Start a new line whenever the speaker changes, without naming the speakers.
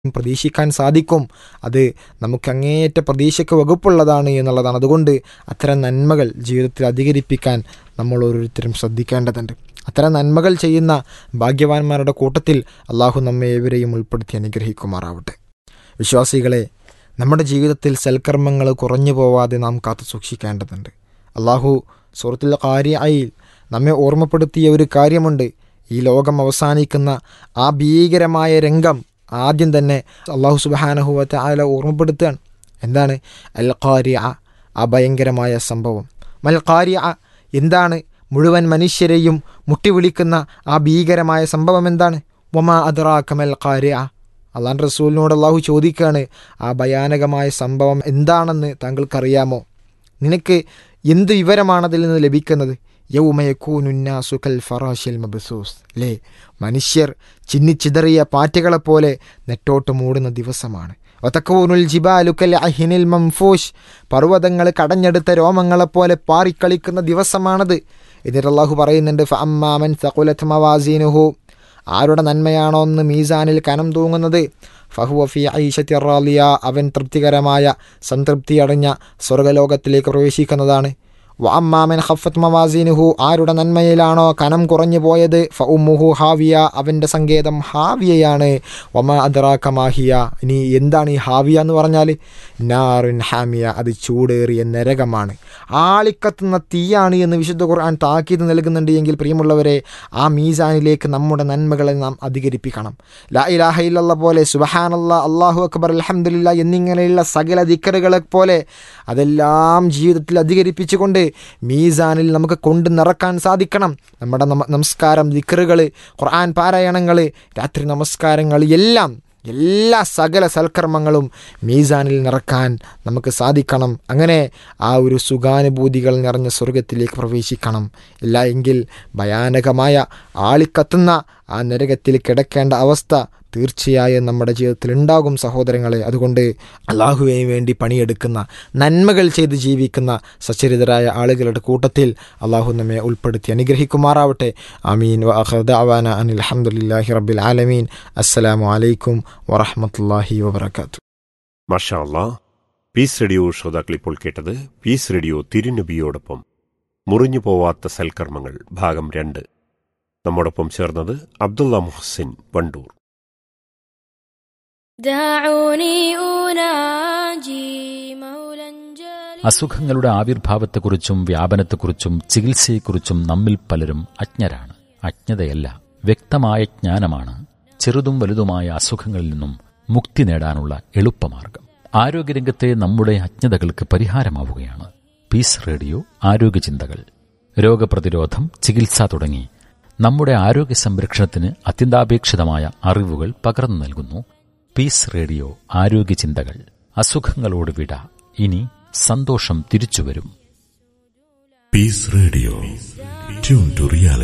പ്രതീക്ഷിക്കാൻ സാധിക്കും അത് നമുക്ക് അങ്ങേയറ്റ പ്രതീക്ഷയ്ക്ക് വകുപ്പുള്ളതാണ് എന്നുള്ളതാണ് അതുകൊണ്ട് അത്തരം നന്മകൾ ജീവിതത്തിൽ അധികരിപ്പിക്കാൻ നമ്മൾ ഓരോരുത്തരും ശ്രദ്ധിക്കേണ്ടതുണ്ട് അത്തരം നന്മകൾ ചെയ്യുന്ന ഭാഗ്യവാന്മാരുടെ കൂട്ടത്തിൽ അള്ളാഹു നമ്മെ ഏവരെയും ഉൾപ്പെടുത്തി അനുഗ്രഹിക്കുമാറാവട്ടെ വിശ്വാസികളെ നമ്മുടെ ജീവിതത്തിൽ സൽക്കർമ്മങ്ങൾ കുറഞ്ഞു പോവാതെ നാം കാത്തു സൂക്ഷിക്കേണ്ടതുണ്ട് അള്ളാഹു സുഹൃത്തുൽ കാര്യയിൽ നമ്മെ ഓർമ്മപ്പെടുത്തിയ ഒരു കാര്യമുണ്ട് ഈ ലോകം അവസാനിക്കുന്ന ആ ഭീകരമായ രംഗം ആദ്യം തന്നെ അള്ളാഹു സുബാനഹുവത്തെ ആല ഓർമ്മപ്പെടുത്തുകയാണ് എന്താണ് അൽ ഖാരിയ ആ ഭയങ്കരമായ സംഭവം മൽ ഖാരിയ എന്താണ് മുഴുവൻ മനുഷ്യരെയും മുട്ടിവിളിക്കുന്ന ആ ഭീകരമായ സംഭവം എന്താണ് വമാ അദറാക്കമൽ ഖാരിയ അള്ളാൻ റസൂലിനോട് അള്ളാഹു ചോദിക്കുകയാണ് ആ ഭയാനകമായ സംഭവം എന്താണെന്ന് താങ്കൾക്കറിയാമോ നിനക്ക് എന്ത് വിവരമാണതിൽ നിന്ന് ലഭിക്കുന്നത് യൗമയക്കൂനുന്നാസുക്കൽ ഫറാഷിൽ മബസൂസ് അല്ലേ മനുഷ്യർ ചിന്നിച്ചിതറിയ പാറ്റകളെപ്പോലെ നെട്ടോട്ട് മൂടുന്ന ദിവസമാണ് ഒതക്കൂനുൽ ജിബാലുക്കൽ അഹിനിൽ മംഫൂഷ് പർവ്വതങ്ങൾ കടഞ്ഞെടുത്ത രോമങ്ങളെപ്പോലെ പാറിക്കളിക്കുന്ന ദിവസമാണത് എന്നിട്ട് അള്ളാഹു പറയുന്നുണ്ട് ഫഅമ്മാമൻ സകുലത്ത് മവാസീനുഹു ആരുടെ നന്മയാണോ എന്ന് മീസാനിൽ കനം തൂങ്ങുന്നത് ഫഹുവഫി ഐഷത്തി റാലിയ അവൻ തൃപ്തികരമായ സംതൃപ്തി അടഞ്ഞ സ്വർഗലോകത്തിലേക്ക് പ്രവേശിക്കുന്നതാണ് വഅമ്മാമൻ ഖഫത്ത് മവാസീനുഹു ആരുടെ നന്മയിലാണോ കനം കുറഞ്ഞു പോയത് ഫഉമ്മുഹു ഹാവിയ അവൻ്റെ സങ്കേതം ഹാവിയയാണ് വമ അദ്റാക്ക മാഹിയ ഇനി എന്താണ് ഈ ഹാവിയ എന്ന് പറഞ്ഞാൽ നാറുൻ ഹാമിയ അത് ചൂടേറിയ നരകമാണ് ആളിക്കത്തുന്ന തീയാണ് എന്ന് വിശുദ്ധ ഖുർആൻ താക്കീത് നൽകുന്നുണ്ട് എങ്കിൽ പ്രിയമുള്ളവരെ ആ മീസാനിലേക്ക് നമ്മുടെ നന്മകളെ നാം അധികരിപ്പിക്കണം ലാ ഇലാഹ ഇല്ലല്ല പോലെ സുബഹാനല്ല അള്ളാഹു അക്ബർ അലഹമുല്ല എന്നിങ്ങനെയുള്ള സകല ദിക്കറുകളെ പോലെ അതെല്ലാം ജീവിതത്തിൽ അധികരിപ്പിച്ചുകൊണ്ട് മീസാനിൽ നമുക്ക് കൊണ്ട് നിറക്കാൻ സാധിക്കണം നമ്മുടെ നമ നമസ്കാരം ദിക്കറുകൾ ഖുർആൻ പാരായണങ്ങൾ രാത്രി നമസ്കാരങ്ങൾ എല്ലാം എല്ലാ സകല സൽക്കർമ്മങ്ങളും മീസാനിൽ നിറക്കാൻ നമുക്ക് സാധിക്കണം അങ്ങനെ ആ ഒരു സുഖാനുഭൂതികൾ നിറഞ്ഞ സ്വർഗത്തിലേക്ക് പ്രവേശിക്കണം ഇല്ല എങ്കിൽ ഭയാനകമായ ആളിക്കത്തുന്ന ആ നരകത്തിൽ കിടക്കേണ്ട അവസ്ഥ തീർച്ചയായും നമ്മുടെ ജീവിതത്തിൽ ഉണ്ടാകും സഹോദരങ്ങളെ അതുകൊണ്ട് അള്ളാഹുവിന് വേണ്ടി പണിയെടുക്കുന്ന നന്മകൾ ചെയ്ത് ജീവിക്കുന്ന സച്ചരിതരായ ആളുകളുടെ കൂട്ടത്തിൽ അള്ളാഹു നമ്മെ ഉൾപ്പെടുത്തി അനുഗ്രഹിക്കുമാറാവട്ടെ അമീൻ വഅഖദഅവാന അനിൽ അൽഹംദുലില്ലാഹി റബ്ബിൽ ആലമീൻ അസ്സലാമു അലൈക്കും വറഹ്മത്തുള്ളാഹി വബറകാതുഹു
മഷാ അല്ലാ പീസ് റേഡിയോ ശ്രോതാക്കൾ ഇപ്പോൾ കേട്ടത് പീസ് റേഡിയോ തിരുനബിയോടൊപ്പം മുറിഞ്ഞു പോവാത്ത സൽക്കർമ്മങ്ങൾ ഭാഗം രണ്ട് നമ്മോടൊപ്പം ചേർന്നത് അബ്ദുള്ള മുഹസിൻ വണ്ടൂർ
دعوني أناجي مولا جليلا
അസുഖങ്ങളുടെ ആവിർഭാവത്തെക്കുറിച്ചും വ്യാപനത്തെക്കുറിച്ചും ചികിത്സയെക്കുറിച്ചും നമ്മിൽ പലരും അജ്ഞരാണ് അജ്ഞതയല്ല വ്യക്തമായ ജ്ഞാനമാണ് ചെറുതും വലുതുമായ അസുഖങ്ങളിൽ നിന്നും മുക്തി നേടാനുള്ള എളുപ്പമാർഗം ആരോഗ്യരംഗത്തെ നമ്മുടെ അജ്ഞതകൾക്ക് പരിഹാരമാവുകയാണ് പീസ് റേഡിയോ ആരോഗ്യചിന്തകൾ രോഗപ്രതിരോധം ചികിത്സ തുടങ്ങി നമ്മുടെ ആരോഗ്യ സംരക്ഷണത്തിന് അത്യന്താപേക്ഷിതമായ അറിവുകൾ പകർന്നു നൽകുന്നു പീസ് റേഡിയോ ആരോഗ്യചിന്തകൾ അസുഖങ്ങളോട് വിട ഇനി സന്തോഷം തിരിച്ചുവരും
Peace Radio. Tune to reality.